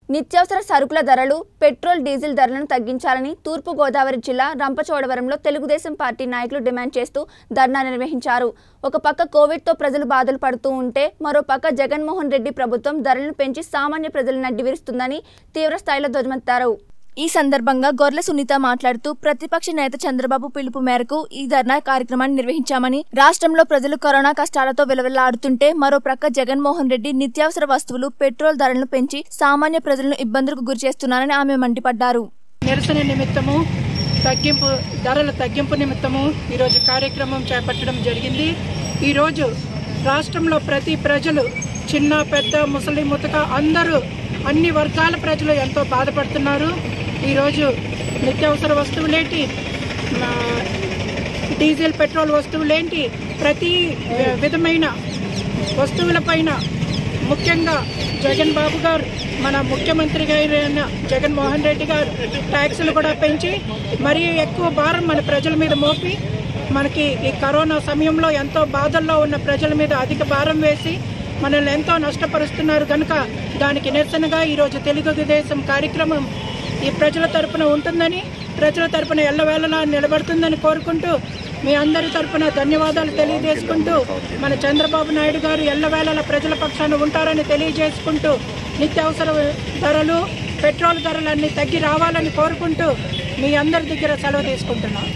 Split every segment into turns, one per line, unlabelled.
నిత్యావసర సరుకుల ధరలు పెట్రోల్ డీజిల్ ధరలను తగ్గించాలని తూర్పు గోదావరి జిల్లా రంపచోడవరంలో తెలుగుదేశం పార్టీ నాయకులు డిమాండ్ చేస్తూ ధర్నా నిర్వహించారు ఒక పక్క కోవిడ్తో ప్రజలు బాధలు పడుతూ ఉంటే మరో పక్క జగన్మోహన్ రెడ్డి ప్రభుత్వం ధరలను పెంచి సామాన్య ప్రజలను నడ్డివిరుస్తుందని తీవ్ర స్థాయిలో ధ్వజమెత్తారు ఈ సందర్భంగా గొర్రె సునీత మాట్లాడుతూ ప్రతిపక్ష నేత చంద్రబాబు పిలుపు మేరకు ఈ ధర్నా కార్యక్రమాన్ని నిర్వహించామని రాష్ట్రంలో ప్రజలు కరోనా కష్టాలతో విలవిల్లాడుతుంటే మరో ప్రక్క జగన్మోహన్ రెడ్డి నిత్యావసర వస్తువులు పెట్రోల్ ధరలను పెంచి సామాన్య ప్రజలను ఇబ్బందులకు గురి చేస్తున్నారని ఆమె మండిపడ్డారు
నిరసన నిమిత్తము తగ్గింపు ధరల తగ్గింపు నిమిత్తము ఈరోజు కార్యక్రమం చేపట్టడం జరిగింది ఈరోజు రాష్ట్రంలో ప్రతి ప్రజలు చిన్న పెద్ద ముసలి ముతక అందరూ అన్ని వర్గాల ప్రజలు ఎంతో బాధపడుతున్నారు ఈరోజు నిత్యావసర వస్తువులేంటి ఆ, డీజిల్ పెట్రోల్ వస్తువులేంటి ప్రతి విధమైన వస్తువులపైన ముఖ్యంగా జగన్ బాబు గారు మన ముఖ్యమంత్రి గారైన జగన్మోహన్ రెడ్డి గారు ట్యాక్సులు కూడా పెంచి మరీ ఎక్కువ భారం మన ప్రజల మీద మోపి మనకి ఈ కరోనా సమయంలో ఎంతో బాధల్లో ఉన్న ప్రజల మీద అధిక భారం వేసి మనల్ని ఎంతో నష్టపరుస్తున్నారు కనుక దానికి నిరసనగా ఈరోజు తెలుగుదేశం కార్యక్రమం ఈ ప్రజల తరపున ఉంటుందని ప్రజల తరపున ఎల్లవేళలా నిలబడుతుందని కోరుకుంటూ మీ అందరి తరపున ధన్యవాదాలు తెలియజేసుకుంటూ మన చంద్రబాబు నాయుడు గారు ఎల్లవేళలా ప్రజల పక్షాన ఉంటారని తెలియజేసుకుంటూ నిత్యావసర ధరలు పెట్రోల్ ధరలన్నీ తగ్గి రావాలని కోరుకుంటూ మీ అందరి దగ్గర సెలవు తీసుకుంటున్నాం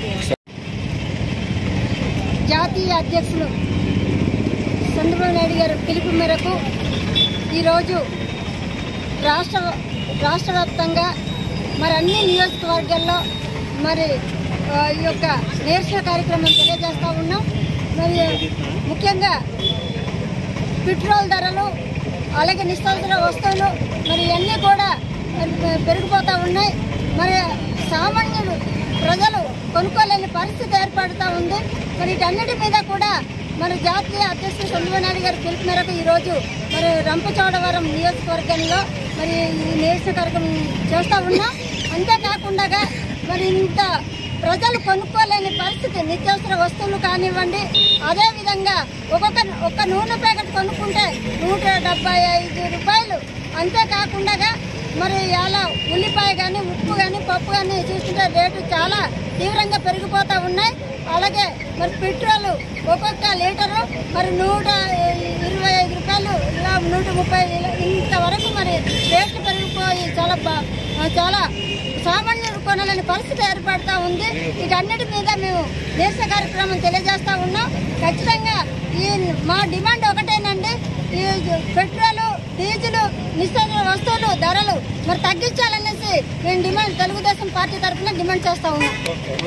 జాతీయ అధ్యక్షులు చంద్రబాబు నాయుడు గారి పిలుపు మేరకు ఈరోజు రాష్ట్ర రాష్ట్ర వ్యాప్తంగా మరి అన్ని నియోజకవర్గాల్లో మరి ఆ, ఈ యొక్క నిరసన కార్యక్రమం తెలియజేస్తూ ఉన్నాం మరి ముఖ్యంగా పెట్రోల్ ధరలు అలాగే నిత్యావసర వస్తువులు మరి ఇవన్నీ కూడా మరి పెరిగిపోతూ ఉన్నాయి మరి సామాన్యులు ప్రజలు కొనుక్కోలేని పరిస్థితి ఏర్పడుతూ ఉంది మరి వీటన్నిటి మీద కూడా మరి జాతీయ అధ్యక్షుడు చంద్రబాబు నాయుడు గారి పిలుపు మేరకు ఈరోజు మరి రంపచోడవరం నియోజకవర్గంలో మరి ఈ నిరసన కార్యక్రమం చేస్తూ ఉన్నాం అంతేకాకుండా మరి ఇంత ప్రజలు కొనుక్కోలేని పరిస్థితి నిత్యావసర వస్తువులు కానివ్వండి అదేవిధంగా ఒక్కొక్క ఒక్క నూనె ప్యాకెట్ కొనుక్కుంటే నూట డెబ్బై ఐదు రూపాయలు అంతేకాకుండా మరి అలా ఉల్లిపాయ కానీ ఉప్పు కానీ పప్పు కానీ చూస్తుంటే రేటు చాలా తీవ్రంగా పెరిగిపోతూ ఉన్నాయి అలాగే మరి పెట్రోల్ ఒక్కొక్క లీటరు మరి నూట ఇరవై ఐదు రూపాయలు ఇలా నూట ముప్పై ఇలా ఇంతవరకు మరి రేట్లు పెరిగిపోయి చాలా బా- చాలా సామాన్యులు కొనలేని పరిస్థితి ఏర్పడతా ఉంది వీటన్నిటి మీద మేము దేశ కార్యక్రమం తెలియజేస్తా ఉన్నాం ఖచ్చితంగా ఈ మా డిమాండ్ ఒకటేనండి ఈ పెట్రోల్ డీజిల్ నిత్యావసర వస్తువులు ధరలు మరి తగ్గించాలనేసి మేము డిమాండ్ తెలుగుదేశం పార్టీ తరఫున డిమాండ్ చేస్తా ఉన్నాం